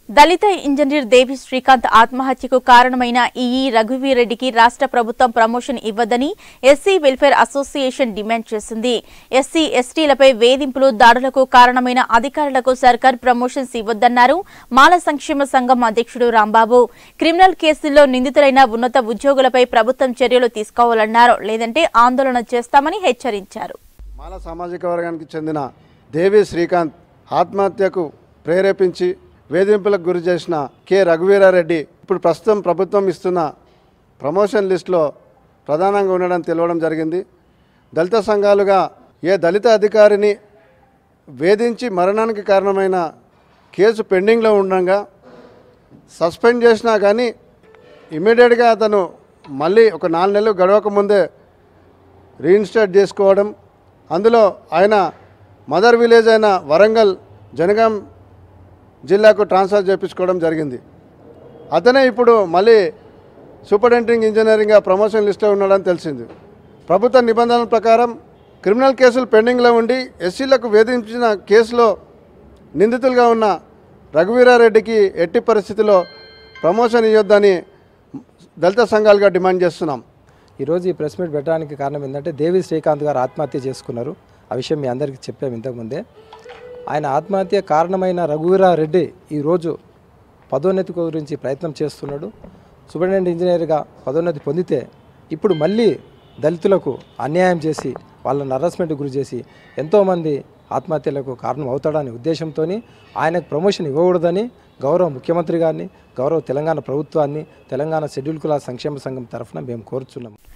దళిత engineer దేవి శ్రీకాంత్ ఆత్మహత్యకు కారణమైన EE రఘువీరెడ్డికి రాష్ట్ర ప్రభుత్వం ప్రమోషన్ ఇవ్వదని ఎస్సీ వెల్ఫేర్ అసోసియేషన్ డిమాండ్ చేసింది ఎస్సీ ఎస్టీలపై వేధింపులు దాడులకు కారణమైన అధికారులకు సర్కార్ ప్రమోషన్స్ ఇవ్వొద్దన్నారు మాల సంక్షేమ సంఘం అధ్యక్షుడు రాంబాబు క్రిమినల్ కేసుల్లో నిందితులైన ఉన్నత ఉద్యోగులపై ప్రభుత్వం చర్యలు తీసుకోవాలన్నారు లేదంటే ఆందోళన చేస్తామని హెచ్చరించారు మాల సామాజిక వర్గానికి చెందిన దేవి శ్రీకాంత్ ఆత్మహత్యకు ప్రేరేపించి వేధింపులకు గురి చేసిన కె రఘువీరారెడ్డి ఇప్పుడు ప్రస్తుతం ప్రభుత్వం ఇస్తున్న ప్రమోషన్ లిస్టులో ప్రధానంగా ఉండడం తెలవడం జరిగింది దళిత సంఘాలుగా ఏ దళిత అధికారిని వేధించి మరణానికి కారణమైన కేసు పెండింగ్లో ఉండగా సస్పెండ్ చేసినా కానీ ఇమీడియట్గా అతను మళ్ళీ ఒక నాలుగు నెలలు గడవక ముందే రీఇన్స్టేట్ చేసుకోవడం అందులో ఆయన మదర్ విలేజ్ అయిన వరంగల్ జనగాం జిల్లాకు ట్రాన్స్ఫర్ చేయించుకోవడం జరిగింది అతనే ఇప్పుడు మళ్ళీ సూపరింటెండింగ్ ఇంజనీరింగ్గా ప్రమోషన్ లిస్టులో ఉన్నాడని తెలిసింది ప్రభుత్వ నిబంధనల ప్రకారం క్రిమినల్ కేసులు పెండింగ్లో ఉండి ఎస్సీలకు వేధించిన కేసులో నిందితులుగా ఉన్న రఘువీరారెడ్డికి ఎట్టి పరిస్థితిలో ప్రమోషన్ ఇవ్వొద్దని దళిత సంఘాలుగా డిమాండ్ చేస్తున్నాం ఈరోజు ఈ ప్రెస్ మీట్ పెట్టడానికి కారణం ఏంటంటే దేవి శ్రీకాంత్ గారు ఆత్మహత్య చేసుకున్నారు ఆ విషయం మీ అందరికీ చెప్పాము ఇంతకుముందే ఆయన ఆత్మహత్య కారణమైన రఘువీరారెడ్డి ఈరోజు పదోన్నతి గురించి ప్రయత్నం చేస్తున్నాడు సూపరింటెండెంట్ ఇంజనీర్గా పదోన్నతి పొందితే ఇప్పుడు మళ్ళీ దళితులకు అన్యాయం చేసి వాళ్ళని హరాస్మెంట్ గురి చేసి ఎంతోమంది ఆత్మహత్యలకు కారణం అవుతాడనే ఉద్దేశంతో ఆయనకు ప్రమోషన్ ఇవ్వకూడదని గౌరవ ముఖ్యమంత్రి గారిని గౌరవ తెలంగాణ ప్రభుత్వాన్ని తెలంగాణ షెడ్యూల్ కులాల సంక్షేమ సంఘం తరఫున మేము కోరుచున్నాము